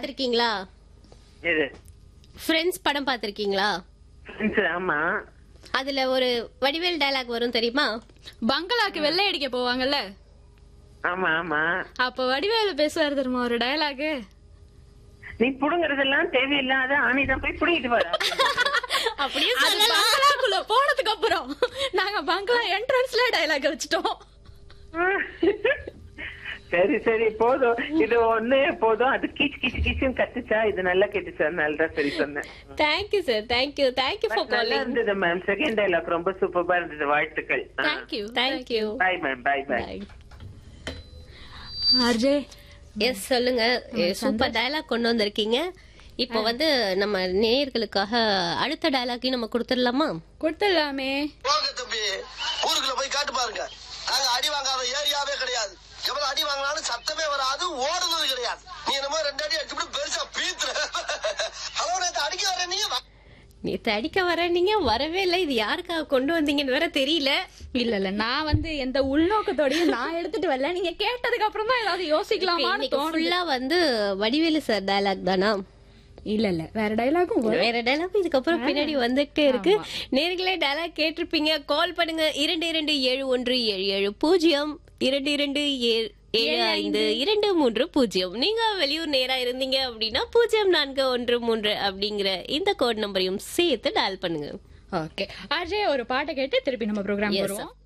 பாத்திருக்கீங்களா இது ஃப்ரெண்ட்ஸ் படம் பாத்திருக்கீங்களா ஃப்ரெண்ட்ஸ் ஆமா அதுல ஒரு வடிவேல் டயலாக் வரும் தெரியுமா பங்களாக்கு வெள்ளை அடிக்க போவாங்கல்ல ஆமா ஆமா அப்ப வடிவேலு பேசுவாரு தெரியுமா ஒரு டயலாக் நீ புடுங்கறதெல்லாம் தேவையில்லாத ஆணிதான் போய் புடிங்கிட்டு வர அப்படியே அது பங்களாக்குள்ள போனதுக்கு அப்புறம் நாங்க பங்களா என்ட்ரன்ஸ்ல டயலாக் வச்சுட்டோம் சரி சரி போதும் இது ஒண்ணே போதும் அது கீச்சு கீச்சு கீச்சுன்னு கத்துச்சா இது நல்லா கேட்டுச்சா நல்லா சரி சொன்னேன் thank you sir thank you thank you for நல்லா காலிங் இருந்தது மேம் செகண்ட் டைலாக் ரொம்ப சூப்பரா இருந்தது வாழ்த்துக்கள் thank you thank you bye ma'am bye bye RJ S சொல்லுங்க சூப்பர் டயலாக் கொண்டு வந்திருக்கீங்க இப்போ வந்து நம்ம நேயர்களுக்காக அடுத்த டயலாக்கையும் நம்ம கொடுத்துடலாமா கொடுத்துடலாமே போங்க தம்பி ஊருக்குள்ள போய் காட்டு பாருங்க நாங்க அடி வாங்காத ஏரியாவே கிடையாது எவ்வளவு அடி வாங்கினாலும் சத்தமே வராது ஓடுனது கிடையாது நீ என்னமோ ரெண்டு அடி அடிச்சு பெருசா பீத்துற ஹலோ நேத்து அடிக்க வர நீங்க வா- நேத்து அடிக்க வர நீங்க வரவே இல்லை இது யாருக்காக கொண்டு வந்தீங்கன்னு வேற தெரியல இல்ல இல்ல நான் வந்து எந்த உள்நோக்கத்தோடயும் நான் எடுத்துட்டு வரல நீங்க கேட்டதுக்கு அப்புறம் தான் ஏதாவது யோசிக்கலாமான்னு இன்னைக்கு தோணுது ஃபுல்லா வந்து வடிவேலு சார் டயலாக் தானா இல்ல இல்ல வேற டயலாகும் வேற டயலாக் இதுக்கப்புறம் பின்னாடி வந்துகிட்டே இருக்கு நேர்களே டயலாக் கேட்டிருப்பீங்க கால் பண்ணுங்க இரண்டு இரண்டு ஏழு ஒன்று ஏழு ஏழு பூஜ்ஜியம் இரண்டு இரண்டு ஏழு ஏழு ஐந்து இரண்டு மூன்று பூஜ்ஜியம் நீங்க வெளியூர் நேரா இருந்தீங்க அப்படின்னா பூஜ்ஜியம் நான்கு ஒன்று மூன்று அப்படிங்கிற இந்த கோட் நம்பரையும் சேர்த்து டயல் பண்ணுங்க ஓகே அஜய் ஒரு பாட்டை கேட்டு திருப்பி நம்ம ப்ரோக்ராம் Yes, வருவோம்